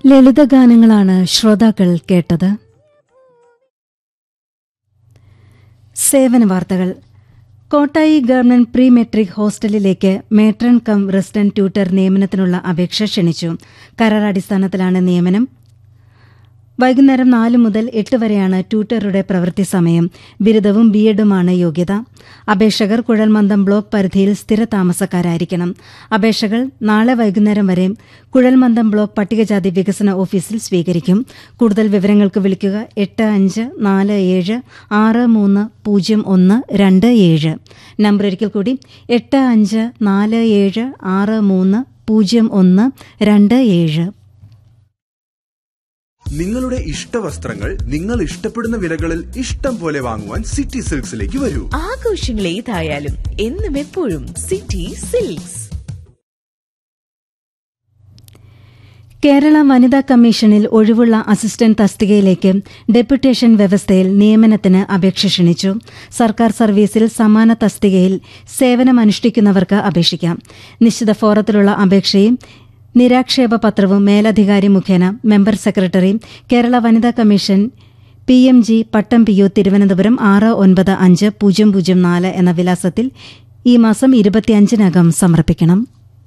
ലളിതഗാനങ്ങളാണ് ശ്രോതാക്കൾ കേട്ടത് സേവന വാർത്തകൾ കോട്ടായി ഗവൺമെന്റ് പ്രീ മെട്രിക് ഹോസ്റ്റലിലേക്ക് മേട്രൺ കം റെസിഡന്റ് ട്യൂട്ടർ നിയമനത്തിനുള്ള അപേക്ഷ ക്ഷണിച്ചു കരാറടിസ്ഥാനത്തിലാണ് നിയമനം വൈകുന്നേരം നാല് മുതൽ എട്ട് വരെയാണ് ട്യൂട്ടറുടെ പ്രവൃത്തി സമയം ബിരുദവും ബിഎഡുമാണ് യോഗ്യത അപേക്ഷകർ കുഴൽമന്ദം ബ്ലോക്ക് പരിധിയിൽ സ്ഥിര താമസക്കാരായിരിക്കണം അപേക്ഷകൾ നാളെ വൈകുന്നേരം വരെ കുഴൽമന്ദം ബ്ലോക്ക് പട്ടികജാതി വികസന ഓഫീസിൽ സ്വീകരിക്കും കൂടുതൽ വിവരങ്ങൾക്ക് വിളിക്കുക എട്ട് അഞ്ച് നാല് ഏഴ് ആറ് മൂന്ന് പൂജ്യം ഒന്ന് രണ്ട് ഏഴ് നമ്പർ ഒരിക്കൽ കൂടി എട്ട് അഞ്ച് നാല് ഏഴ് ആറ് മൂന്ന് പൂജ്യം ഒന്ന് രണ്ട് ഏഴ് നിങ്ങളുടെ ഇഷ്ടവസ്ത്രങ്ങൾ നിങ്ങൾ ഇഷ്ടപ്പെടുന്ന വിലകളിൽ ഇഷ്ടം പോലെ വാങ്ങുവാൻ സിറ്റി സിൽക്സിലേക്ക് വരൂ ആഘോഷങ്ങൾ ഏതായാലും എന്നും എപ്പോഴും സിറ്റി സിൽക്സ് കേരള വനിതാ കമ്മീഷനിൽ ഒഴിവുള്ള അസിസ്റ്റന്റ് തസ്തികയിലേക്ക് ഡെപ്യൂട്ടേഷൻ വ്യവസ്ഥയിൽ നിയമനത്തിന് അപേക്ഷ ക്ഷണിച്ചു സർക്കാർ സർവീസിൽ സമാന തസ്തികയിൽ സേവനമനുഷ്ഠിക്കുന്നവർക്ക് അപേക്ഷിക്കാം നിശ്ചിത ഫോറത്തിലുള്ള അപേക്ഷയും നിരാക്ഷേപ പത്രവും മേലധികാരി മുഖേന മെമ്പർ സെക്രട്ടറി കേരള വനിതാ commission P M G Pattom P O Thiruvananthapuram ആറ് ഒൻപത് അഞ്ച് പൂജ്യം പൂജ്യം നാല് എന്ന വിലാസത്തിൽ ഈ മാസം ഇരുപത്തിയഞ്ചിനകം സമർപ്പിക്കണം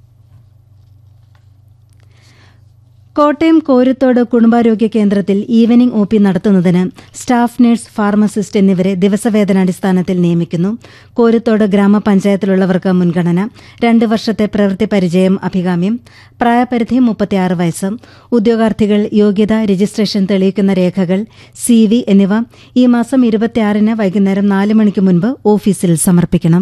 കോട്ടയം കോരുത്തോട് കുടുംബാരോഗ്യ കേന്ദ്രത്തിൽ ഈവനിംഗ് ഒ പി നടത്തുന്നതിന് സ്റ്റാഫ് നഴ്സ് ഫാർമസിസ്റ്റ് എന്നിവരെ ദിവസവേതനാടിസ്ഥാനത്തിൽ നിയമിക്കുന്നു കോരുത്തോട് ഗ്രാമപഞ്ചായത്തിലുള്ളവർക്ക് മുൻഗണന രണ്ട് വർഷത്തെ പ്രവൃത്തി പരിചയം അഭികാമ്യം പ്രായപരിധി മുപ്പത്തിയാറ് വയസ്സ് ഉദ്യോഗാർത്ഥികൾ യോഗ്യത രജിസ്ട്രേഷൻ തെളിയിക്കുന്ന രേഖകൾ സി വി എന്നിവ ഈ മാസം ഇരുപത്തിയാറിന് വൈകുന്നേരം നാല് മണിക്ക് മുൻപ് ഓഫീസിൽ സമർപ്പിക്കണം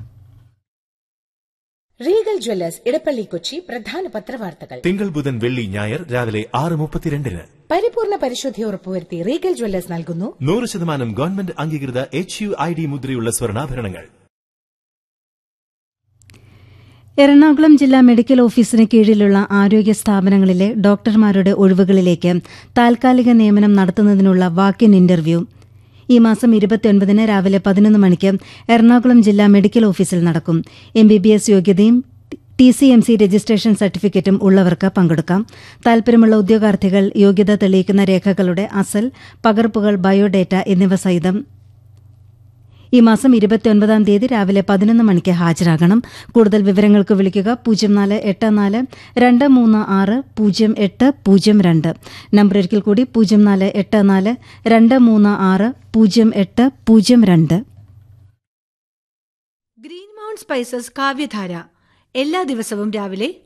റീഗൽ ജ്വല്ലേഴ്സ് ഇടപ്പള്ളി കൊച്ചി പ്രധാന പത്രവാർത്തകൾ തിങ്കൾ ബുധൻ വെള്ളി ഞായർ രാവിലെ ആറ് മുപ്പത്തിരണ്ടിന് പരിപൂർണ പരിശുദ്ധി ഉറപ്പുവരുത്തി റീഗൽ ജ്വല്ലേഴ്സ് നൽകുന്നു നൂറ് ശതമാനം ഗവൺമെന്റ് അംഗീകൃത എച്ച് യു ഐ ഡി മുദ്രയുള്ള സ്വർണ്ണാഭരണങ്ങൾ എറണാകുളം ജില്ലാ മെഡിക്കൽ ഓഫീസിന് കീഴിലുള്ള ആരോഗ്യ സ്ഥാപനങ്ങളിലെ ഡോക്ടർമാരുടെ ഒഴിവുകളിലേക്ക് താൽക്കാലിക നിയമനം നടത്തുന്നതിനുള്ള വാക്കിൻ ഇന്റർവ്യൂ ഈ മാസം ഇരുപത്തിയൊൻപതിന് രാവിലെ പതിനൊന്ന് മണിക്ക് എറണാകുളം ജില്ലാ മെഡിക്കൽ ഓഫീസിൽ നടക്കും എം ബി ബി എസ് യോഗ്യതയും T C M C registration സർട്ടിഫിക്കറ്റും ഉള്ളവർക്ക് പങ്കെടുക്കാം താൽപര്യമുള്ള ഉദ്യോഗാർത്ഥികൾ യോഗ്യത തെളിയിക്കുന്ന രേഖകളുടെ അസൽ പകർപ്പുകൾ ബയോഡേറ്റ എന്നിവ സഹിതം ഈ മാസം ഇരുപത്തിയൊൻപതാം തീയതി രാവിലെ പതിനൊന്ന് മണിക്ക് ഹാജരാകണം കൂടുതൽ വിവരങ്ങൾക്ക് വിളിക്കുക പൂജ്യം നാല് എട്ട് നാല് രണ്ട് മൂന്ന് ആറ് പൂജ്യം എട്ട് പൂജ്യം രണ്ട് നമ്പർ ഒരിക്കൽ കൂടി പൂജ്യം നാല് എട്ട് നാല് രണ്ട് മൂന്ന് ആറ് പൂജ്യം എട്ട് പൂജ്യം രണ്ട് ഗ്രീൻ മൗണ്ട് സ്പൈസസ് കാവ്യധാര എല്ലാ ദിവസവും രാവിലെ